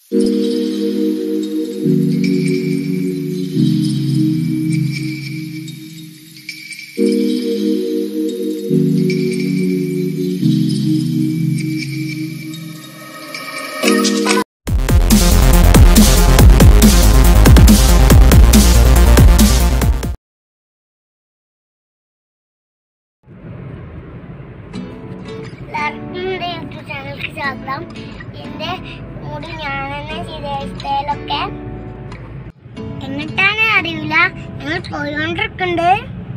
എല്ലാവർക്കും എൻ്റെ യൂട്യൂബ് ചാനലിലേക്ക് സ്വാഗതം എൻ്റെ മുടി ഞാൻ തന്നെ ചെയ്ത ഹെയർ സ്റ്റൈലൊക്കെ എങ്ങോട്ടാണ് അറിയില്ല ഞങ്ങൾ പോയോണ്ടിരിക്കുന്നുണ്ട്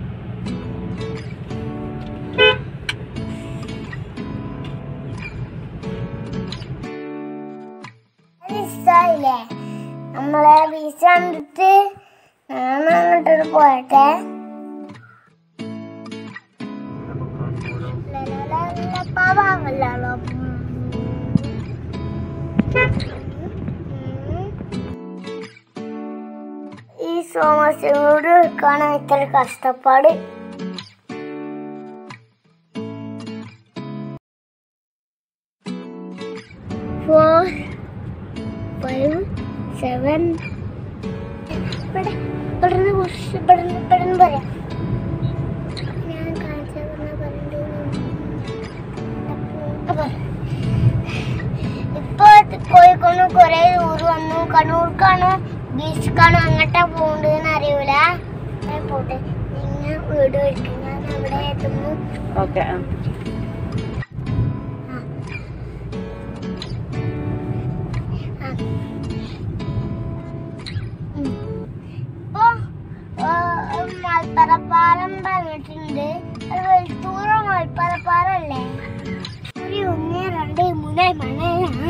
ഇഷ്ടമായില്ലേ നമ്മളെ ബീച്ച് കണ്ടിട്ട് ഞാൻ അങ്ങോട്ടോട്ട് പോയട്ടെ പാവാമല്ലോ ഈ സോമസിനോട് എടുക്കാണ് ഇത്ര കഷ്ടപ്പാട് ഫോർ ഫൈവ് സെവൻ ഇവിടെ ഇവിടുന്ന് കുറച്ച് ഇവിടുന്ന് ഇവിടുന്ന് പറയാം ഞാൻ കാണിച്ചു അപ്പൊ ഇപ്പൊ കോഴിക്കോട് കൊറേ ദൂരം വന്നു കണ്ണൂർക്കാണോ ബീച്ചിക്കാണോ അങ്ങോട്ടാ പോണ്ടെന്ന് അറിയൂല ഞാൻ പോട്ടെ നിങ്ങൾ വീട് വയ്ക്കും ഞാൻ അവിടെ എത്തുന്നു ഓക്കെ ആ. ആ. ഉം. ഇപ്പൊ ആ, മൽപ്പറപ്പാലം പറഞ്ഞിട്ടുണ്ട് അത് വെളുത്തൂറ മൽപ്പറപ്പാലം അല്ലേ ഒരു ഒന്ന് രണ്ട് മൂന്ന് മണി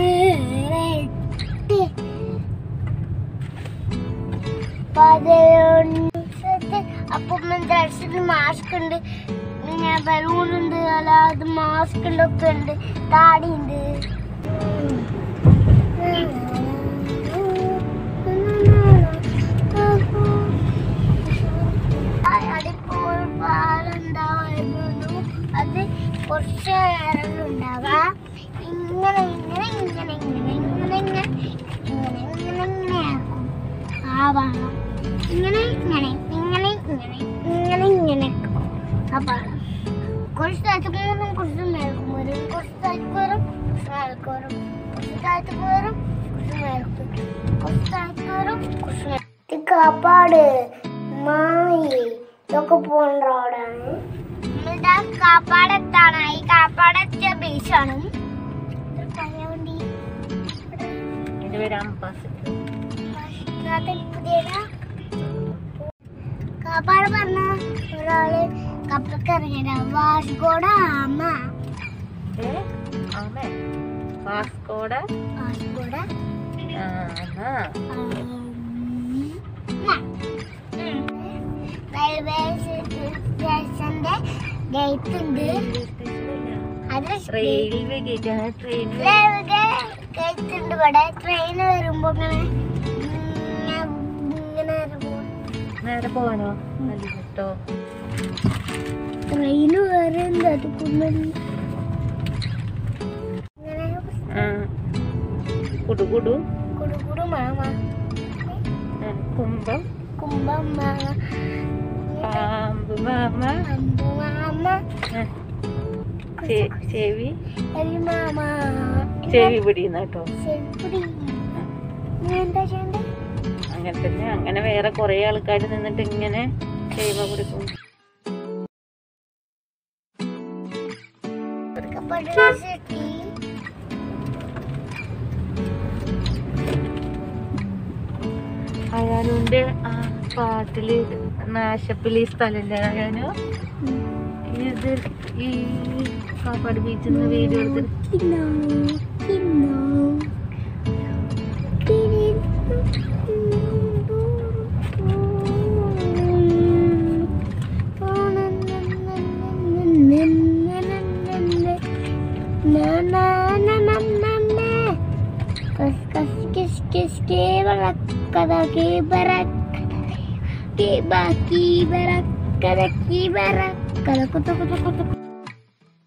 എട്ട് പതിനൊന്ന് അപ്പം ഡ്രസ്സിൽ മാസ്ക് ഉണ്ട് പിന്നെ ബലൂൺ ഉണ്ട് അല്ലാതെ മാസ്ക് ഉണ്ട് ഒക്കെ ഉണ്ട് താടി ഉണ്ട് അടിപ്പോൾ പാലുണ്ടാവായിരുന്നു അത് കുറച്ച് നേരം ഉണ്ടാവാ ഇങ്ങനെ ഇങ്ങനെ ഇങ്ങനെ ഇങ്ങനെ ഇങ്ങനെ ഇങ്ങനെ ഇങ്ങനെ ഇങ്ങനെ ഇങ്ങനെ ആക്കും ആ ഭാഗം ഇങ്ങനെ ഇങ്ങനെ ഇങ്ങനെ ഇങ്ങനെ ഇങ്ങനെ ഇങ്ങനെ ആക്കും ആ ഭാഗം കുറച്ച് സ്ഥലത്ത് കയറും കുറച്ച് മേൽക്കും വരും കുറച്ച് സ്ഥലത്ത് കയറും കുറച്ച് മേൽക്ക് വരും കുറച്ച് സ്ഥലത്ത് കയറും കുറച്ച് മേൽക്ക് കുറച്ച് സ്ഥലത്ത് കയറും കുറച്ച് മേൽക്ക് ഇത് കാപ്പാട് മായി ഇതൊക്കെ പോകുന്ന റോഡാണ് നമ്മളിതാ കാപ്പാടെത്താണ് ഈ കാപ്പാടെത്തിയ ബീച്ചാണ് പഴയ വണ്ടി എൻ്റെ പേര് അംബാസിഡർ കാപ്പാട് പറഞ്ഞ ഒരാള് കപ്പലക്ക് ഇറങ്ങിയ വാസ്കോട അമ്മ ഏ ആമേ വാസ്കോട വാസ്കോട ആഹാ റെയിൽവേ സ്റ്റേഷന്റെ ഗേറ്റ് ഉണ്ട് അത് റെയിൽവേ ഗേറ്റ് ആണ് ട്രെയിൻ റെയിൽവേ ഗേറ്റ് ഉണ്ട് ഇവിടെ ട്രെയിൻ വരുമ്പോ ഇങ്ങനെ ഇങ്ങനെ ഇങ്ങനെ വരുമ്പോ നേരെ പോവാനോ നല്ല കേട്ടോ ട്രെയിൻ വേറെ ഉണ്ട് അത് കുമ്മലി ഇങ്ങനെ ആ കുടു കുടു കുടുകുടു മാമ ആ, കുംഭം കുംഭം മാമ പാമ്പ് മാമ അമ്പു മാമ ആ, ചെ- ചെവി എലി മാമ ചെവി പിടിയുന്ന കേട്ടോ ചെവിടി നീ എന്താ ചെയ്യണ്ടേ അങ്ങനെ തന്നെ അങ്ങനെ വേറെ കുറെ ആൾക്കാർ നിന്നിട്ട് ഇങ്ങനെ ചെവ പിടിക്കും സിറ്റി അയാളുടെ ആ പാട്ടില് നാശപ്പില് ഈ സ്ഥലല്ലേ അയാനു ഇത് ഈ കാപ്പാട് ബീച്ചിൽ നിന്ന് വീഡിയോ എടുത്ത് കിന്നോ കിന്നോ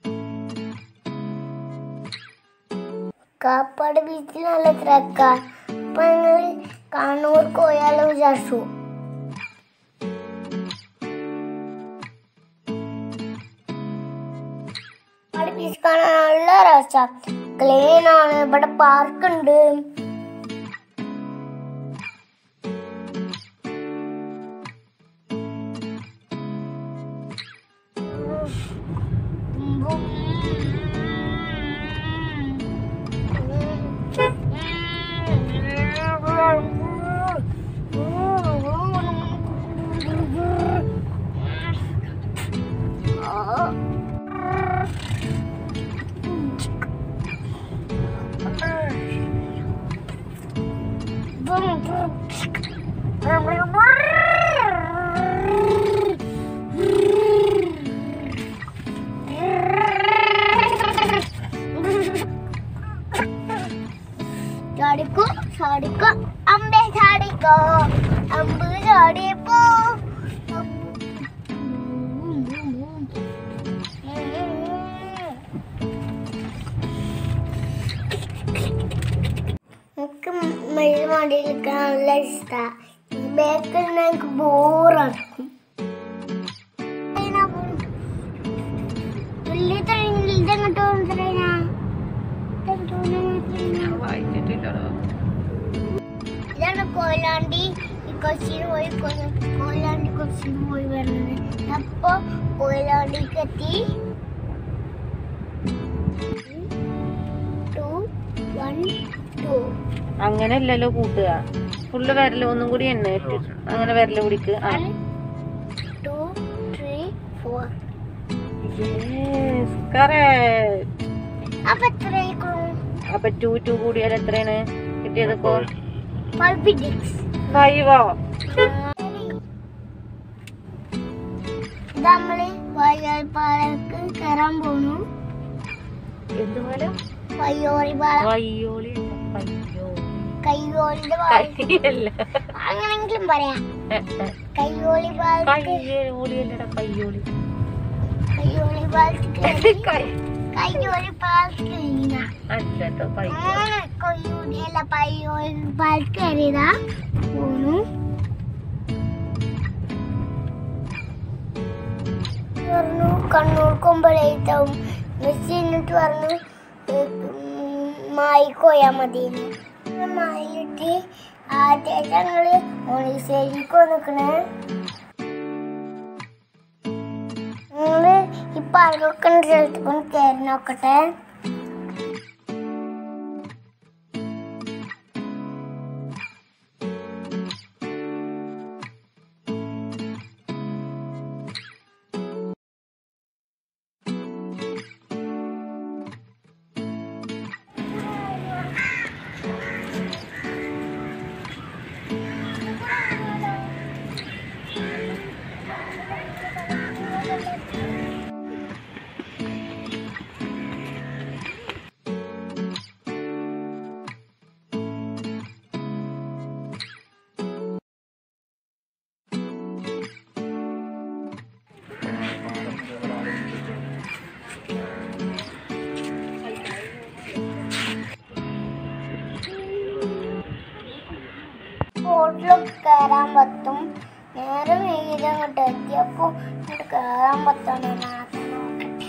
കാപ്പാട് ബീച്ചിൽ നല്ല തിരക്ക അപ്പൊ ഞങ്ങൾ കണ്ണൂർ പോയാലോ വിചാരിച്ചു ബീച്ച് കാണാൻ നല്ല രസ ക്ലീൻ ആണ് ഇവിടെ പാർക്ക് ഉണ്ട് ചാടിക്കോ ചാടിക്കോ അമ്പേ ചാടിക്കോ അമ്പ് ചാടിയപ്പോ എനിക്ക് മെഴുക വണ്ടിയിലിരിക്കാൻ നല്ല ഇഷ്ടമാണ് ബാക്കിൽ എനിക്ക് ബോറാക്കും വലിയ ട്രെയിനിൽ ഇതെങ്ങോട്ട് പോകുന്ന ട്രെയിനാ വായിച്ചിട്ടില്ലടോ ഇതാണ് കൊയിലാണ്ടി ഈ കൊച്ചിന് പോയി കൊ- കൊയിലാണ്ടി കൊച്ചിന് പോയി വരുന്നത് അപ്പൊ കൊയിലാണ്ടിക്ക് എത്തി ടു വൺ ടു അങ്ങനെയല്ലല്ലോ കൂട്ടുക ഫുള്ള് വരല് ഒന്നും കൂടി എണ്ണ ഇട്ട് അങ്ങനെ വരല് കുടിക്ക് ആ one two three four yes correct അപ്പൊ എത്രയായിക്കണു അപ്പൊ ടു ടു കൂടിയാൽ എത്രയാണ് കിട്ടിയത് ഇപ്പോ ഫൈവ് ഡിക്സ് ഫൈവോ നമ്മള് വയ്യാൽപ്പാലക്ക് കയറാൻ പോണു എന്തുപോലെ വയ്യോറി പാലം വയ്യോളി അല്ല, കയ്യോളിന്റെ പയ്യോളി പാലം കയ്യല്ല അങ്ങനെങ്കിലും പറയാം ഏ, ഏ. കയ്യോളി പാലക്ക് കയ്യോളി അല്ലടാ കയ്യോളി കയ്യോളി പാലക്ക് കൈ കയ്യോളി പാലക്ക് കഴിഞ്ഞ അല്ലട്ടോ കയ്യോളി അങ്ങനെ കൊയ്യൂടി അല്ല പയ്യോളി പാലക്ക് കയറിയതാ പോണു പറഞ്ഞു കണ്ണൂർ കൊമ്പളേത്താവും മെസ്സി എന്നിട്ട് പറഞ്ഞു മായി പോയാ മതി മായിട്ട് ആദ്യമായിട്ട് ഞങ്ങള് ഓണീശ്ശേരിക്ക് വന്നിക്കണേ ഞങ്ങള് ഈ പാർക്കൊക്കെ സ്ഥലത്ത് കൊണ്ട് കയറി നോക്കട്ടെ ബോട്ടിലൊക്കെ കയറാൻ പറ്റും നേരെ വീട് അങ്ങോട്ട് എത്തിയപ്പോ ഇങ്ങോട്ട് കയറാൻ പറ്റണേ മാത്രം നോക്കട്ടെ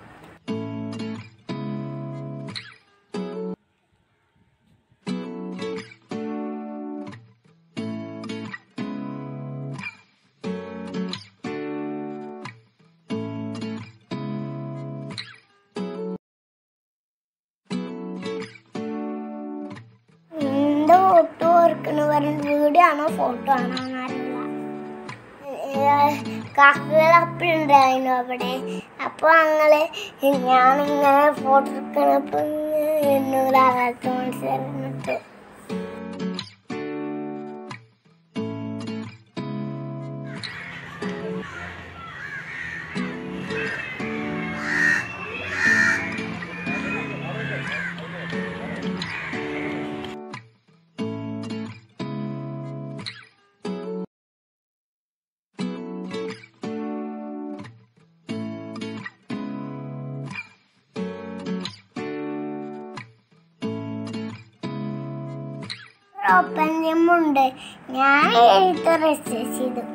എന്റെ ഫോട്ടോ ഓർക്കണ പറഞ്ഞ വീഡിയോ ആണോ ഫോട്ടോ ആണോ എന്നറിയില്ല കാക്കകൾ അപ്പഴുണ്ടായിരുന്നു അവിടെ അപ്പൊ ഞങ്ങള് ഞാനിങ്ങനെ ഫോട്ടോ എടുക്കണപ്പോ എന്നൂറ് ആകാത്ത മനസ്സിലായിട്ട് ഓപ്പൺ ജിമ്മുണ്ട് ഞാൻ എഴുത്ത് രജിസ്റ്റർ ചെയ്തു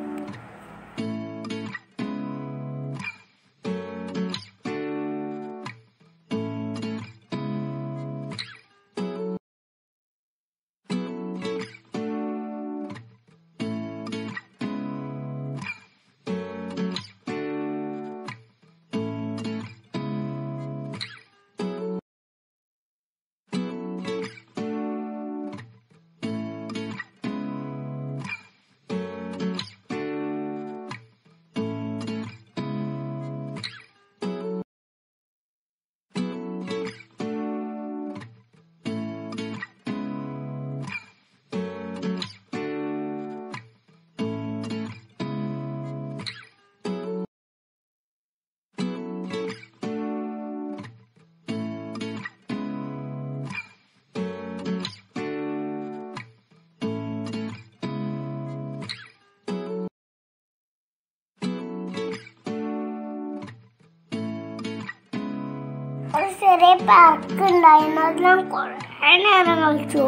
ഒരു ചെറിയ പാർക്ക് ഉണ്ടായിരുന്നു അതിൽ ഞാൻ കുറേ നേരം കളിച്ചു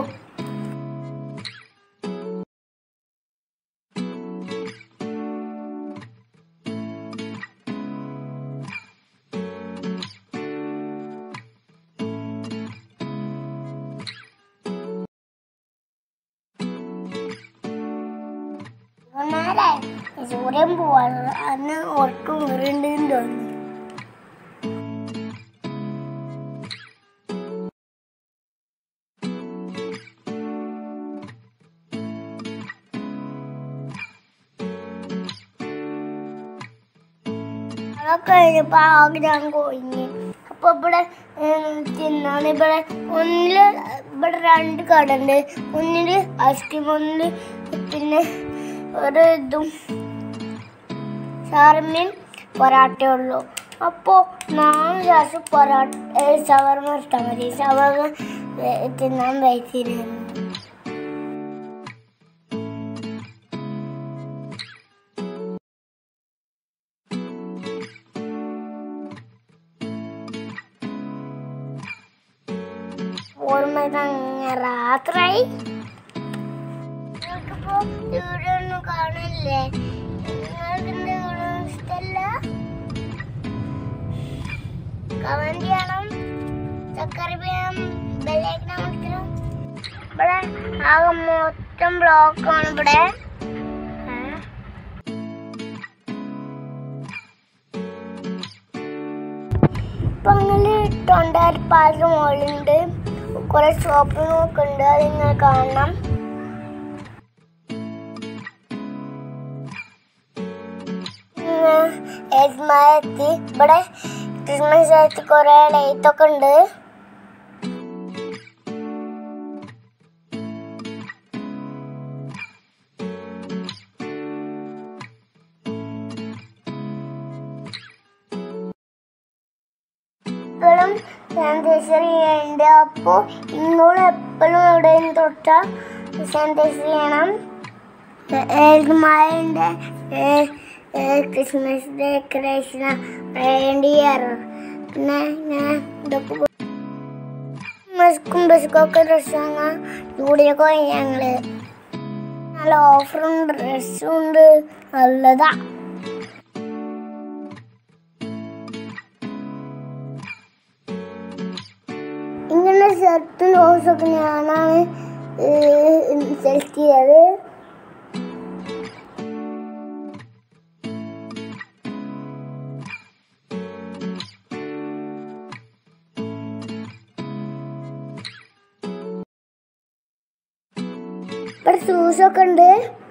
നേരെ സൂര്യൻ പോവാണ് അന്ന് ഒട്ടും ഉരുണ്ടെന്ന് തോന്നുന്നു അതൊക്കെ കഴിഞ്ഞപ്പോ ആകെ ഞാൻ കൊഴിഞ്ഞ് അപ്പൊ ഇവിടെ ഉം, തിന്നാണ് ഇവിടെ ഒന്നില് ഇവിടെ രണ്ട് കട ഉണ്ട് ഒന്നില് ഐസ്ക്രീം ഒന്നില് പിന്നെ ഒരു ഇതും ഷാർമയും പൊറാട്ടയേ ഉള്ളൂ അപ്പോൾ നാല് ഗ്ലാസ് പൊറാട്ട ഷവർമ ഇട്ടാൽ മതി ഷവർമ ഏ, തിന്നാൻ വൈത്തിരുന്നു ഓർമ്മ രാത്രിയായി നിങ്ങൾക്കിപ്പോ ഇവിടെ ഒന്നും കാണില്ലേ നിങ്ങൾക്ക് ഇവിടെ ഒന്നും ഇഷ്ടല്ല കമന്റ് ചെയ്യണം സബ്സ്ക്രൈബ് ചെയ്യണം ബെല്ലൈക്കൺ അമർത്തണം ഇവിടെ ആകെ മൊത്തം ബ്ലോക്കാണ് ഇവിടെ ഏ? ഇപ്പൊ അങ്ങനെ തൊണ്ടായിരം പാലിന് മുകളിലുണ്ട് കുറെ ഷോപ്പിംഗ് ഒക്കെ ഉണ്ട് അത് നിങ്ങൾ കാണണം എത്തി ഇവിടെ ക്രിസ്മസ് ആയിട്ട് കുറെ ലൈറ്റ് ഒക്കെ ഉണ്ട് എപ്പോഴും സാനിറ്റൈസർ ചെയ്യേണ്ട അപ്പോൾ ഇന്നോട് എപ്പോഴും എവിടെയും തൊട്ട സാനിറ്റൈസർ ചെയ്യണം ഏൽമാലിൻ്റെ ക്രിസ്മസ് ഡെക്കറേഷൻ റേണ്ടിയർ പിന്നെ ഞാൻ ഇതൊക്കെ മസ്കും ബസ്കൊക്കെ ഡ്രസ്സ് വാങ്ങാൻ ജൂഡിയൊക്കെ പോയി ഞങ്ങള് നല്ല ഓഫറും ഡ്രസ്സും ഉണ്ട് നല്ലതാ ഇങ്ങനെ ഷർട്ടും ഒക്കെ ഞാനാണ് സെലക്ട് ചെയ്തത് ഇവിടെ ഷൂസ് ഒക്കെ ഉണ്ട്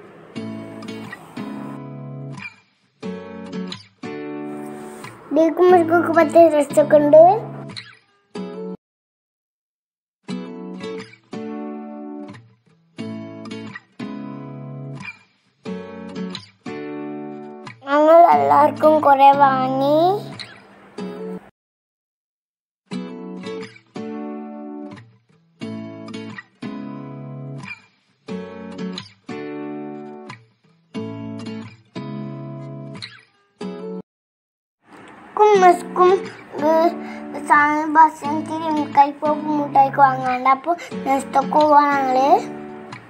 ഡിക്കും മിൽക്കൊക്കെ പറ്റിയ ഡ്രസ്സൊക്കെ ഉണ്ട് ഞങ്ങൾ എല്ലാവർക്കും കുറെ വാങ്ങി മസ്കും ബസ്സിനും കൈപ്പോപ്പ് മുട്ടായിക്ക് വാങ്ങാണ്ട് അപ്പോൾ നെസ്റ്റൊക്കെ പോവാ ഞങ്ങള്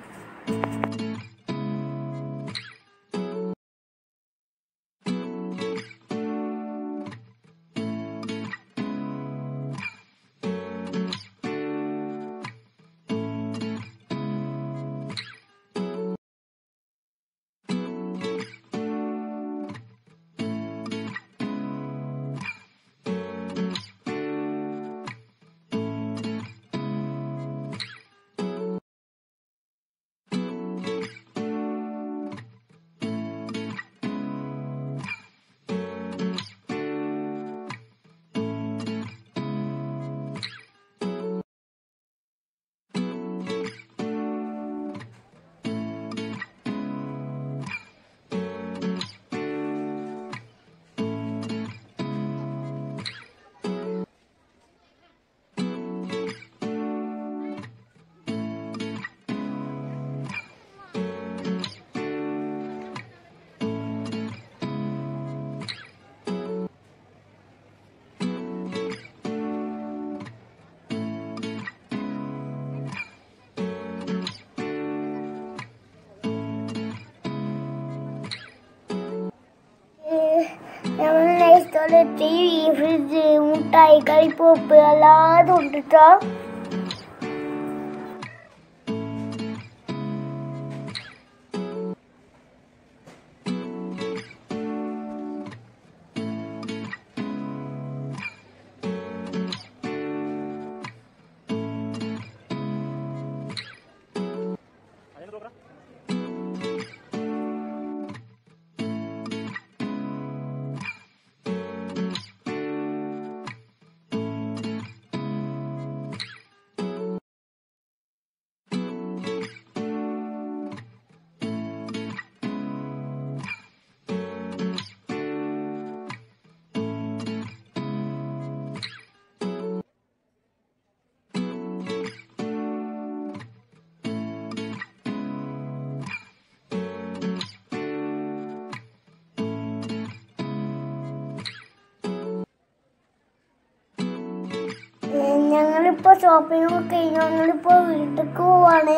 ചോക്ലേറ്റ് ഫ്രിഡ്ജ് മുട്ടായി കളിപ്പോപ്പ് എല്ലാതും ഉണ്ട് കേട്ടോ ഞങ്ങളിപ്പോ ഷോപ്പിംഗ് ഒക്കെ കഴിഞ്ഞ് ഞങ്ങളിപ്പോ വീട്ടിലേക്ക് പോവാണ്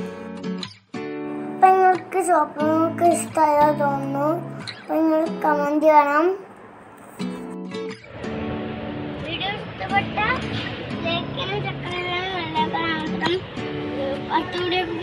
അപ്പൊ നിങ്ങൾക്ക് ഷോപ്പിംഗ് ഒക്കെ ഇഷ്ടമായോ തോന്നുന്നു അപ്പൊ നിങ്ങൾ കമന്റ് ചെയ്യണം വീഡിയോ ഇഷ്ടപ്പെട്ട ലൈക്കിനും ചക്കരനും നല്ല മാത്രം പത്തുകൂടി